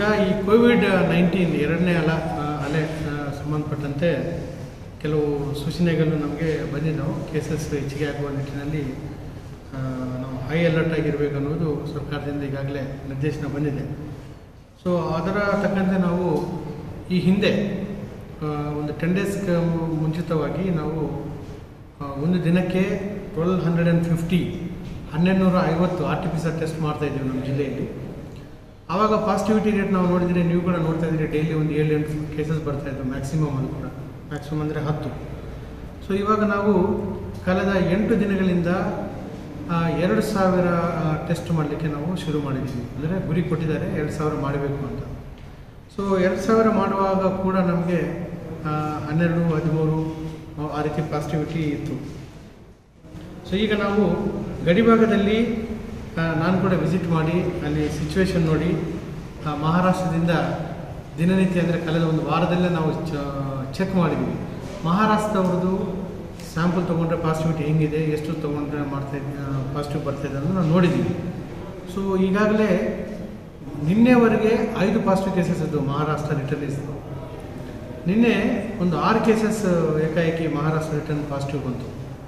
ಈ Covid nineteen ಎರಡನೇ ಅಲ ಆ, ಅಲೆ ಆ, ಸಂಬಂಧಪಟ್ಟಂತೆ ಕೆಲವು ಸೂಚನೆಗಳು ನಮಗೆ ಬಂದಿದ್ದವು ಕೇಸಸ್ ಹೆಚ್ಚಿಗೆ ಆಗುವ ನಿಟ್ಟಿನಲ್ಲಿ ಆ, ನಾವು ಹೈ ಅಲರ್ಟ್ ಆಗಿರಬೇಕು ಅನ್ನೋದು ಸರ್ಕಾರದಿಂದ ಈಗಾಗಲೇ ನಿರ್ದೇಶನ ಬಂದಿದೆ ಸೊ ಅದರ ತಕ್ಕಂತೆ ನಾವು ಈ ಹಿಂದೆ ಆ, ಒಂದು ಟೆನ್ ಡೇಸ್ಗೆ ಮುಂಚಿತವಾಗಿ ನಾವು ಆ, ಒಂದು ದಿನಕ್ಕೆ ಟ್ವೆಲ್ ಹಂಡ್ರೆಡ್ ಆ್ಯಂಡ್ ಫಿಫ್ಟಿ ಹನ್ನೆರಡು ನೂರ ಐವತ್ತು R T P sir test ಮಾಡ್ತಾ ಇದ್ದೀವಿ ನಮ್ಮ ಜಿಲ್ಲೆಯಲ್ಲಿ ಆವಾಗ ಪಾಸಿಟಿವಿಟಿ ರೇಟ್ ನಾವು ನೋಡಿದರೆ ನೀವು ಕೂಡ ನೋಡ್ತಾ ಇದ್ದೀರಿ ಡೈಲಿ ಒಂದು ಏಳು ಎಂಟು ಕೇಸಸ್ ಬರ್ತಾ ಇದ್ದು ಮ್ಯಾಕ್ಸಿಮಮ್ ಅದು ಕೂಡ ಮ್ಯಾಕ್ಸಿಮಮ್ ಅಂದರೆ ಹತ್ತು ಸೊ ಇವಾಗ ನಾವು ಕಳೆದ ಎಂಟು ದಿನಗಳಿಂದ ಆ, ಎರಡು ಸಾವಿರ ಟೆಸ್ಟ್ ಮಾಡಲಿಕ್ಕೆ ನಾವು ಶುರು ಮಾಡಿದ್ದೀವಿ ಅಂದರೆ ಗುರಿ ಕೊಟ್ಟಿದ್ದಾರೆ ಎರಡು ಸಾವಿರ ಮಾಡಬೇಕು ಅಂತ ಸೊ ಎರಡು ಸಾವಿರ ಮಾಡುವಾಗ ಕೂಡ ನಮಗೆ ಹನ್ನೆರಡು ಹದಿಮೂರು ಆ ರೀತಿ ಪಾಸಿಟಿವಿಟಿ ಇತ್ತು ಸೊ ಈಗ ನಾವು ಗಡಿಭಾಗದಲ್ಲಿ ಆ, ನಾನು ಕೂಡ ವಿಸಿಟ್ ಮಾಡಿ ಅಲ್ಲಿ ಸಿಚುವೇಶನ್ ನೋಡಿ ಆ, ಮಹಾರಾಷ್ಟ್ರದಿಂದ ದಿನನಿತ್ಯ ಅಂದರೆ ಕಳೆದ ಒಂದು ವಾರದಲ್ಲೇ ನಾವು ಚೆಕ್ ಮಾಡಿದ್ವಿ ಮಹಾರಾಷ್ಟ್ರದವ್ರದ್ದು ಸ್ಯಾಂಪಲ್ ತೊಗೊಂಡ್ರೆ ಪಾಸಿಟಿವಿಟಿ ಹೆಂಗಿದೆ ಎಷ್ಟು ತೊಗೊಂಡ್ರೆ ಮಾಡ್ತಾ ಪಾಸಿಟಿವ್ ಬರ್ತಾ ಇದೆ ಅನ್ನೋದು ನಾವು ನೋಡಿದ್ದೀವಿ ಸೊ ಈಗಾಗಲೇ ನಿನ್ನೆವರೆಗೆ ಐದು ಪಾಸಿಟಿವ್ ಕೇಸಸ್ ಇದ್ದವು ಮಹಾರಾಷ್ಟ್ರ ರಿಟರ್ನೀಸ್ ನಿನ್ನೆ ಒಂದು ಆರು ಕೇಸಸ್ ಏಕಾಏಕಿ ಮಹಾರಾಷ್ಟ್ರ ರಿಟರ್ನ್ ಪಾಸಿಟಿವ್ ಬಂತು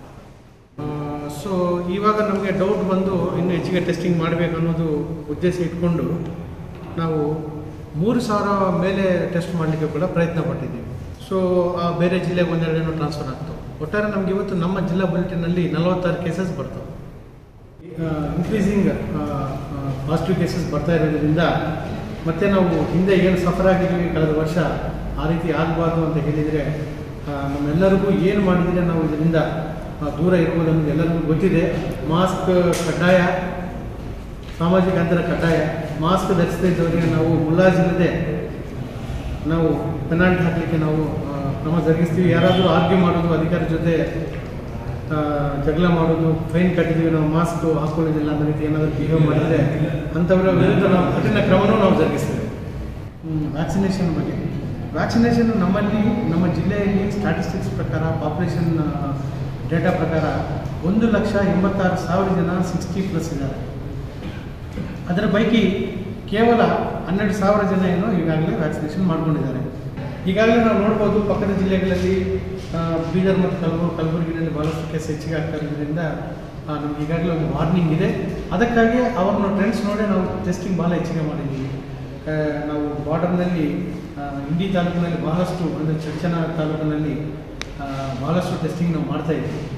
ಸೊ ಇವಾಗ ನಮಗೆ ಡೌಟ್ ಬಂದು ಇನ್ನು ಹೆಚ್ಚಿಗೆ ಟೆಸ್ಟಿಂಗ್ ಮಾಡಬೇಕು ಅನ್ನೋದು ಉದ್ದೇಶ ಇಟ್ಕೊಂಡು ನಾವು ಮೂರು ಸಾವಿರ ಮೇಲೆ ಟೆಸ್ಟ್ ಮಾಡಲಿಕ್ಕೆ ಕೂಡ ಪ್ರಯತ್ನ ಪಟ್ಟಿದ್ದೀವಿ ಸೊ ಆ ಬೇರೆ ಜಿಲ್ಲೆಗೆ ಒಂದೆರಡೇನೋ ಟ್ರಾನ್ಸ್ಫರ್ ಆಗ್ತವೆ ಒಟ್ಟಾರೆ ನಮ್ಗೆ ಇವತ್ತು ನಮ್ಮ ಜಿಲ್ಲಾ ಬುಲೆಟಿನಲ್ಲಿ ನಲವತ್ತಾರು ಕೇಸಸ್ ಬರ್ತವೆ ಇನ್ಕ್ರೀಸಿಂಗ್ ಪಾಸಿಟಿವ್ ಕೇಸಸ್ ಬರ್ತಾ ಇರೋದ್ರಿಂದ ಮತ್ತೆ ನಾವು ಹಿಂದೆ ಏನು ಸಫರ್ ಆಗಿದ್ವಿ ಕಳೆದ ವರ್ಷ ಆ ರೀತಿ ಆಗಬಾರ್ದು ಅಂತ ಹೇಳಿದರೆ ಆ, ನಮ್ಮೆಲ್ಲರಿಗೂ ಏನು ಮಾಡಿದರೆ ನಾವು ಇದರಿಂದ ಆ, ದೂರ ಇರ್ಬೋದು ಅನ್ನೋದು ಎಲ್ಲರಿಗೂ ಗೊತ್ತಿದೆ ಮಾಸ್ಕ್ ಕಡ್ಡಾಯ ಸಾಮಾಜಿಕ ಅಂತರ ಕಡ್ಡಾಯ ಮಾಸ್ಕ್ ಧರಿಸದೇ ಇದ್ದವರಿಗೆ ನಾವು ಮುಲಾಜಿಲ್ಲದೆ ನಾವು ಪೆನಾಲ್ಟಿ ಹಾಕಲಿಕ್ಕೆ ನಾವು ಆ, ಕ್ರಮ ಜರುಗಿಸ್ತೀವಿ ಯಾರಾದರೂ ಆರ್ಗ್ಯೂ ಮಾಡೋದು ಅಧಿಕಾರಿ ಜೊತೆ ಆ, ಜಗಳ ಮಾಡೋದು ಫೈನ್ ಕಟ್ಟಿದ್ದೀವಿ ನಾವು ಮಾಸ್ಕ್ ಹಾಕೊಳ್ಳೋದಿಲ್ಲ ಅನ್ನೋ ರೀತಿ ಏನಾದರೂ ಬಿಹೇವ್ ಮಾಡಿದರೆ ಅಂಥವರ ವಿರುದ್ಧ ನಾವು ಕಠಿಣ ಕ್ರಮನೂ ನಾವು ಜರುಗಿಸ್ತೇವೆ ವ್ಯಾಕ್ಸಿನೇಷನ್ ಬಗ್ಗೆ ವ್ಯಾಕ್ಸಿನೇಷನ್ ನಮ್ಮಲ್ಲಿ ನಮ್ಮ ಜಿಲ್ಲೆಯಲ್ಲಿ ಸ್ಟ್ಯಾಟಿಸ್ಟಿಕ್ಸ್ ಪ್ರಕಾರ ಪಾಪ್ಯುಲೇಷನ್ ಡೇಟಾ ಪ್ರಕಾರ ಒಂದು ಲಕ್ಷ ಎಂಬತ್ತಾರು ಸಾವಿರ ಜನ ಸಿಕ್ಸ್ಟಿ ಪ್ಲಸ್ ಇದ್ದಾರೆ ಅದರ ಪೈಕಿ ಕೇವಲ ಹನ್ನೆರಡು ಸಾವಿರ ಜನ ಏನೋ ಈಗಾಗಲೇ ವ್ಯಾಕ್ಸಿನೇಷನ್ ಮಾಡ್ಕೊಂಡಿದ್ದಾರೆ ಈಗಾಗಲೇ ನಾವು ನೋಡ್ಬೋದು ಪಕ್ಕದ ಜಿಲ್ಲೆಗಳಲ್ಲಿ ಆ, ಬೀದರ್ ಮತ್ತು ಕಲಬುರ್ ಕಲಬುರಗಿನಲ್ಲಿ ಭಾಳಷ್ಟು ಕೇಸ್ ಹೆಚ್ಚಿಗೆ ಆಗ್ತಾ ಇರೋದ್ರಿಂದ ಆ, ನಮ್ಗೆ ಈಗಾಗಲೇ ಒಂದು ವಾರ್ನಿಂಗ್ ಇದೆ ಅದಕ್ಕಾಗಿ ಅವ್ರನ್ನ ಟ್ರೆಂಡ್ಸ್ ನೋಡಿ ನಾವು ಟೆಸ್ಟಿಂಗ್ ಭಾಳ ಹೆಚ್ಚಿಗೆ ಮಾಡಿದ್ದೀವಿ ಆ, ನಾವು ಬಾರ್ಡರ್ನಲ್ಲಿ ಇಂಡಿ ತಾಲೂಕಿನಲ್ಲಿ ಬಹಳಷ್ಟು ಅಂದರೆ ಚರ್ಚನ ತಾಲೂಕಿನಲ್ಲಿ ಆ, ಬಹಳಷ್ಟು ಟೆಸ್ಟಿಂಗ್ ನಾವು ಮಾಡ್ತಾ ಇದ್ದೀವಿ